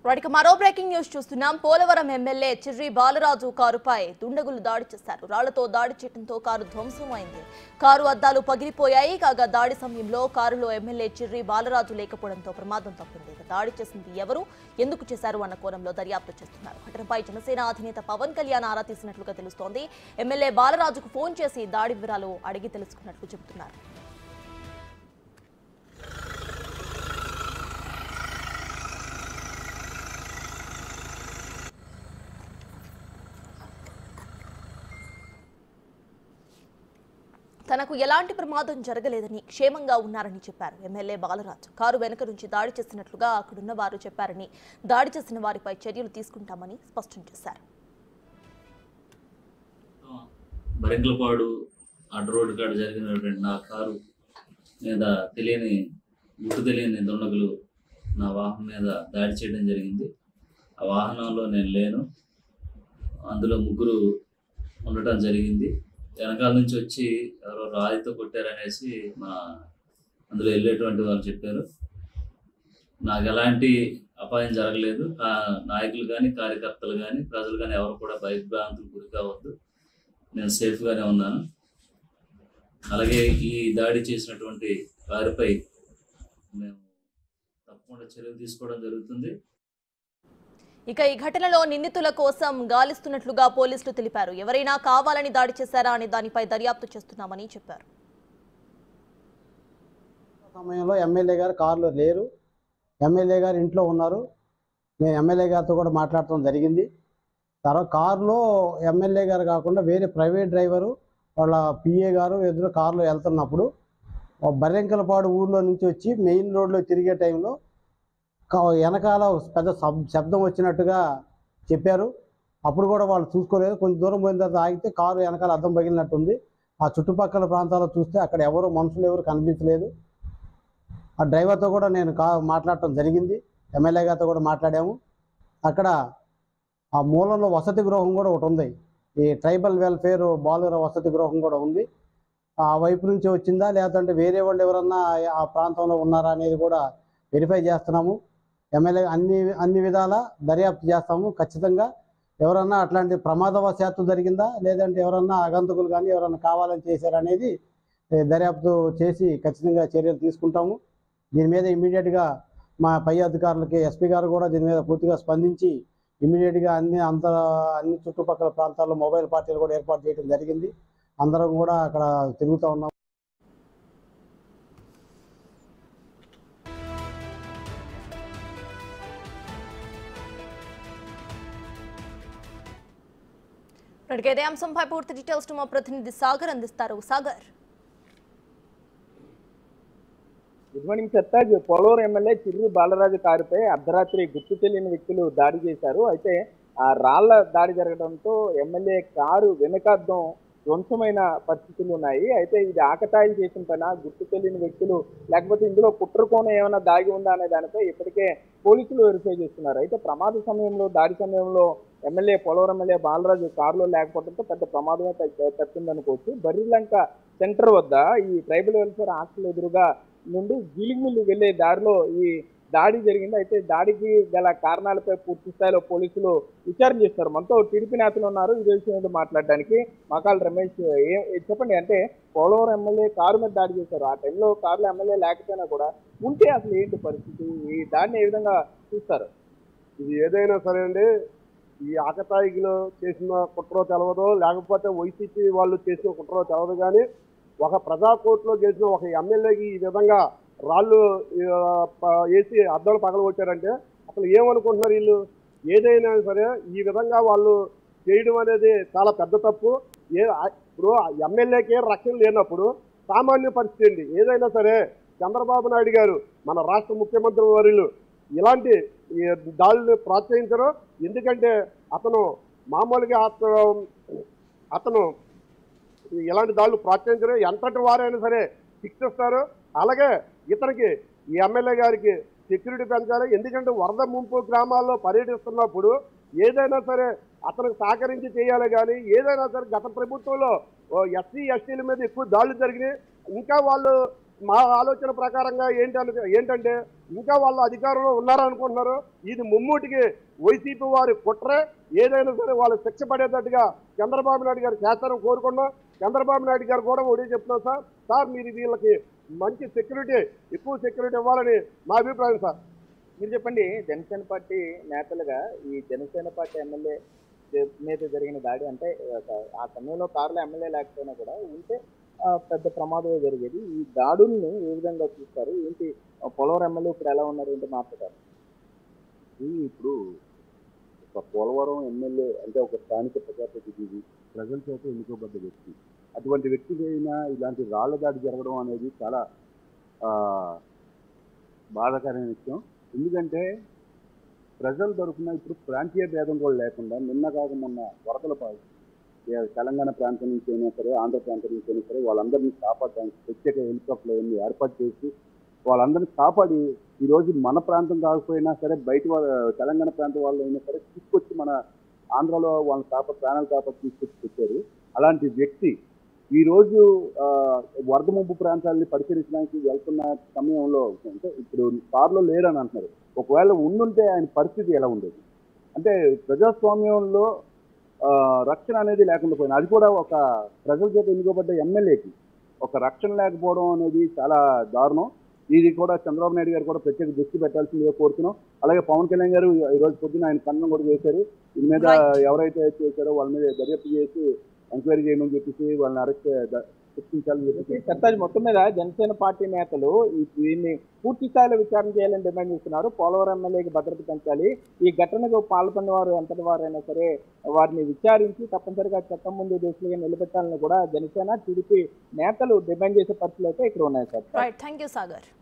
వాటికి మరో breaking news చూస్తున్నాం పోలవరం ఎమ్మెల్యే చిర్రి బాలరాజు కారుపై దుండగులు దాడి చేశారు రాళ్లతో దాడి చేయడంతో కారు ధ్వంసం అయింది కారు అద్దాలు పగిలిపోయాయి కాగా దాడి సమయంలో కారులో ఎమ్మెల్యే చిర్రి బాలరాజు లేకపోవడంతో ప్రమాదం తప్పింది ఇక దాడి చేసింది ఎవరు ఎందుకు చేశారు అన్న కోణంలో దర్యాప్తు చేస్తున్నారు ఘటనపై జనసేన అధినేత పవన్ కళ్యాణ్ ఆరా తీసినట్లుగా తెలుస్తోంది ఎమ్మెల్యే బాలరాజుకు ఫోన్ చేసి దాడి వివరాలు అడిగి తెలుసుకున్నట్లు చెబుతున్నారు తనకు ఎలాంటి ప్రమాదం జరగలేదని క్షేమంగా ఉన్నారని చెప్పారు ఎమ్మెల్యే బాలరాజు కారు వెనుక నుంచి దాడి చేసినట్లుగా అక్కడున్న వారు చెప్పారని దాడి చేసిన వారిపై చర్యలు తీసుకుంటామని స్పష్టం చేశారు బరింకలపాడు అడ్డ రోడ్డు కాడ జరిగినటువంటి నా కారు మీద తెలియని గుర్తు తెలియని దుండగులు నా వాహనం మీద దాడి చేయడం జరిగింది ఆ వాహనంలో నేను లేను అందులో ముగ్గురు ఉండటం జరిగింది వెనకాల నుంచి వచ్చి ఎవరో రాయితో కొట్టారనేసి మా అందులో వెళ్ళేటువంటి వాళ్ళు చెప్పారు నాకు ఎలాంటి అపాయం జరగలేదు కా- నాయకులు కానీ కార్యకర్తలు కానీ ప్రజలు కానీ ఎవరు కూడా భయభ్రాంతులకు గురి కావద్దు నేను సేఫ్గానే ఉన్నాను అలాగే ఈ దాడి చేసినటువంటి వారిపై మేము తప్పకుండా చర్యలు తీసుకోవడం జరుగుతుంది ఇక ఈ ఘటనలో నిందితుల కోసం గాలిస్తున్నట్లుగా పోలీసులు తెలిపారు ఎవరైనా కావాలని దాడి చేశారా అనే దానిపై దర్యాప్తు చేస్తున్నామని చెప్పారు సమయంలో ఎమ్మెల్యే గారు కారులో లేరు ఎమ్మెల్యే గారు ఇంట్లో ఉన్నారు నేను ఎమ్మెల్యే గారితో కూడా మాట్లాడటం జరిగింది తర్వాత కారులో ఎమ్మెల్యే గారు కాకుండా వేరే ప్రైవేట్ డ్రైవరు వాళ్ళ పిఏ గారు ఎదురు కారులో వెళ్తున్నప్పుడు బర్రెంకలపాడు ఊర్లో నుంచి వచ్చి మెయిన్ రోడ్లో తిరిగే టైంలో కా- వెనకాల ఒక పెద్ద శబ్- శబ్దం వచ్చినట్టుగా చెప్పారు అప్పుడు కూడా వాళ్ళు చూసుకోలేదు కొంచెం దూరం పోయిన తర్వాత ఆగితే కారు వెనకాల అద్దం పగిలినట్టుంది ఆ చుట్టుపక్కల ప్రాంతాల్లో చూస్తే అక్కడ ఎవరు మనుషులు ఎవరు కనిపించలేదు ఆ డ్రైవర్తో కూడా నేను కా మాట్లాడటం జరిగింది ఎమ్మెల్యే గారితో కూడా మాట్లాడాము అక్కడ ఆ మూలంలో వసతి గృహం కూడా ఒకటి ఉంది ఈ ట్రైబల్ వెల్ఫేర్ బాలుర వసతి గృహం కూడా ఉంది ఆ వైపు నుంచి వచ్చిందా లేదంటే వేరే వాళ్ళు ఎవరన్నా ఆ ప్రాంతంలో ఉన్నారా అనేది కూడా వెరిఫై చేస్తున్నాము ఎమ్మెల్యే అన్ని అన్ని విధాల దర్యాప్తు చేస్తాము ఖచ్చితంగా ఎవరన్నా అట్లాంటి ప్రమాదవశాత్తు జరిగిందా లేదంటే ఎవరన్నా ఆగంతకులు కానీ ఎవరన్నా కావాలని చేశారనేది ఏ, దర్యాప్తు చేసి ఖచ్చితంగా చర్యలు తీసుకుంటాము దీని మీద ఇమీడియట్గా మా పై అధికారులకి ఎస్పీ గారు కూడా దీని మీద పూర్తిగా స్పందించి ఇమీడియట్గా అన్ని అంత అన్ని చుట్టుపక్కల ప్రాంతాల్లో మొబైల్ పార్టీలు కూడా ఏర్పాటు చేయడం జరిగింది అందరం కూడా అక్కడ తిరుగుతూ ఉన్నాం ఇప్పటికే ఇదే అంశంపై పూర్తి డీటెయిల్స్ మా ప్రతినిధి సాగర్ అందిస్తారు సాగర్ గుడ్ మార్నింగ్ సత్తాజ్ పోలవరం ఎమ్మెల్యే చిర్రి బాలరాజు కారుపై అర్ధరాత్రి గుర్తు తెలియని వ్యక్తులు దాడి చేశారు అయితే ఆ రాళ్ల దాడి జరగడంతో ఎమ్మెల్యే కారు వెనుకద్దం ధ్వంసమైన పరిస్థితులు ఉన్నాయి అయితే ఇది ఆకతాయిలు చేసిన పైన గుర్తు తెలియని వ్యక్తులు లేకపోతే ఇందులో కుట్రకోణం ఏమైనా దాగి ఉందా అనే దానిపై ఇప్పటికే పోలీసులు వెరిఫై చేస్తున్నారు అయితే ప్రమాద సమయంలో దాడి సమయంలో ఎమ్మెల్యే పోలవరం ఎమ్మెల్యే బాలరాజు కారులో లేకపోవడంతో పెద్ద ప్రమాదమే తప్ప- తప్పిందనుకోవచ్చు బర్రిలంక సెంటర్ వద్ద ఈ ట్రైబల్ వెల్ఫేర్ హాస్టల్ ఎదురుగా నుండి జిలిమిల్లి వెళ్లే దారిలో ఈ దాడి జరిగింది అయితే దాడికి గల కారణాలపై పూర్తి స్థాయిలో పోలీసులు విచారణ చేస్తారు మనతో టీడీపీ నేతలు ఉన్నారు ఇదే విషయం మీద మాట్లాడడానికి మకాల్ రమేష్ ఏ- ఏ- చెప్పండి అంటే పోలవరం ఎమ్మెల్యే కారు మీద దాడి చేశారు ఆ టైంలో కారులో ఎమ్మెల్యే లేకపోయినా కూడా ఉంటే అసలు ఏంటి పరిస్థితి ఈ దాడిని ఏ విధంగా చూస్తారు ఇది ఏదైనా సరే అండి ఈ ఆకతాయిలో చేసిన కుట్రో తెలవదో లేకపోతే వైసీపీ వాళ్ళు చేసిన కుట్రో తెలవదు కానీ ఒక ప్రజా కోర్టులో చేసిన ఒక ఎమ్మెల్యేకి ఈ విధంగా రాళ్ళు ఆ, ప- వేసి అద్దాలు పగలగొట్టారంటే అసలు ఏమనుకుంటున్నారు వీళ్ళు ఏదైనా సరే ఈ విధంగా వాళ్ళు చేయడం అనేది చాలా పెద్ద తప్పు ఏ ఆ- ఇప్పుడు ఎమ్మెల్యేకి రక్షణ లేనప్పుడు సామాన్య పరిస్థితి అండి ఏదైనా సరే చంద్రబాబు నాయుడు గారు మన రాష్ట్ర ముఖ్యమంత్రి వర్యులు ఇలాంటి ఈ దాడుల్ని ప్రోత్సహించరు ఎందుకంటే అతను మామూలుగా అతను అతను ఇలాంటి దాడులు ప్రోత్సహించరు ఎంతటి వారైనా సరే శిక్షిస్తారు అలాగే ఇతనికి ఈ ఎమ్మెల్యే గారికి సెక్యూరిటీ పెంచాలి ఎందుకంటే వరద ముంపు గ్రామాల్లో పర్యటిస్తున్నప్పుడు ఏదైనా సరే అతనికి సహకరించి చేయాలి కానీ ఏదైనా సరే గత ప్రభుత్వంలో ఎస్సీ ఎస్టీల మీద ఎక్కువ దాడులు జరిగినాయి ఇంకా వాళ్ళు మా ఆలోచన ప్రకారంగా ఏంటను ఏంటంటే ఇంకా వాళ్ళ అధికారంలో ఉన్నారనుకుంటున్నారు ఇది ముమ్మూటికి వైసీపీ వారి కుట్రే ఏదైనా సరే వాళ్ళు శిక్ష పడేటట్టుగా చంద్రబాబు నాయుడు గారు చేస్తారని కోరుకున్నాం చంద్రబాబు నాయుడు గారు కూడా ఒకటే చెప్తున్నాం సార్ సార్ మీరు వీళ్ళకి మంచి సెక్యూరిటీ ఎక్కువ సెక్యూరిటీ ఇవ్వాలని మా అభిప్రాయం సార్ మీరు చెప్పండి జనసేన పార్టీ నేతలుగా ఈ జనసేన పార్టీ ఎమ్మెల్యే మీద జరిగిన దాడి అంటే ఒక- ఆ సమయంలో కారులో ఎమ్మెల్యే లేకపోయినా కూడా ఉంటే ఆ, పెద్ద ప్రమాదమే జరిగేది ఈ దాడుల్ని ఏ విధంగా చూస్తారు ఏంటి ఆ, పోలవరం ఎమ్మెల్యే ఇప్పుడు ఎలా ఉన్నారు ఏంటి మాట్లాడారు ఇది ఇప్పుడు ఒక పోలవరం ఎమ్మెల్యే అంటే ఒక స్థానిక ప్రజాప్రతినిధి ప్రజల చేత ఎన్నుకోబడ్డ వ్యక్తి అటువంటి వ్యక్తి అయినా ఇలాంటి రాళ్ల దాడి జరగడం అనేది చాలా ఆ, బాధాకరమైన విషయం ఎందుకంటే ప్రజల తరఫున ఇప్పుడు ప్రాంతీయ భేదం కూడా లేకుండా నిన్న కాక మొన్న వరదల పాలు ఏ తెలంగాణ ప్రాంతం నుంచి అయినా సరే ఆంధ్ర ప్రాంతం నుంచి అయినా సరే వాళ్ళందరినీ కాపాడడానికి ప్రత్యేక హెలికాప్టర్లు అవన్నీ ఏర్పాటు చేసి వాళ్ళందరినీ కాపాడి ఈ రోజు మన ప్రాంతం కాకపోయినా సరే బయట వాళ్ళ తెలంగాణ ప్రాంతం వాళ్ళు అయినా సరే తీసుకొచ్చి మన ఆంధ్రాలో వాళ్ళని కాపాడు ప్రాణాలు కాపాడి తీసుకొచ్చి పెట్టారు అలాంటి వ్యక్తి ఈ రోజు ఆ, వరద ముంపు ప్రాంతాలని పరిశీలించడానికి వెళ్తున్న సమయంలో అంటే ఇప్పుడు కారులో లేరని అంటున్నారు ఒకవేళ ఉండుంటే ఆయన పరిస్థితి ఎలా ఉండేది అంటే ప్రజాస్వామ్యంలో ఆ, రక్షణ అనేది లేకుండా పోయింది అది కూడా ఒక ప్రజల చేత ఎన్నుకోబడ్డ ఎమ్మెల్యేకి ఒక రక్షణ లేకపోవడం అనేది చాలా దారుణం ఇది కూడా చంద్రబాబు నాయుడు గారు కూడా ప్రత్యేక దృష్టి పెట్టాల్సిందిగా కోరుతున్నాం అలాగే పవన్ కళ్యాణ్ గారు ఈ రోజు పొద్దున ఆయన కన్నం కూడా చేశారు దీని మీద Right. ఎవరైతే చేశారో వాళ్ళ మీద దర్యాప్తు చేసి ఎంక్వైరీ చేయమని చెప్పేసి వాళ్ళని అరెస్ట్ శిక్షించాలని చెప్పేసి సత్తాజ్ మొత్తం మీద జనసేన పార్టీ నేతలు ఈ దీన్ని పూర్తి స్థాయిలో విచారణ చేయాలని డిమాండ్ చేస్తున్నారు పోలవరం ఎమ్మెల్యేకి భద్రత పెంచాలి ఈ ఘటనకు పాల్పొన్న వారు ఎంతటి వారైనా సరే వారిని విచారించి తప్పనిసరిగా చట్టం ముందు దోషులుగా నిలబెట్టాలని కూడా జనసేన టీడీపీ నేతలు డిమాండ్ చేసే పరిస్థితులు అయితే ఇక్కడ ఉన్నాయి sir right thank you Sagar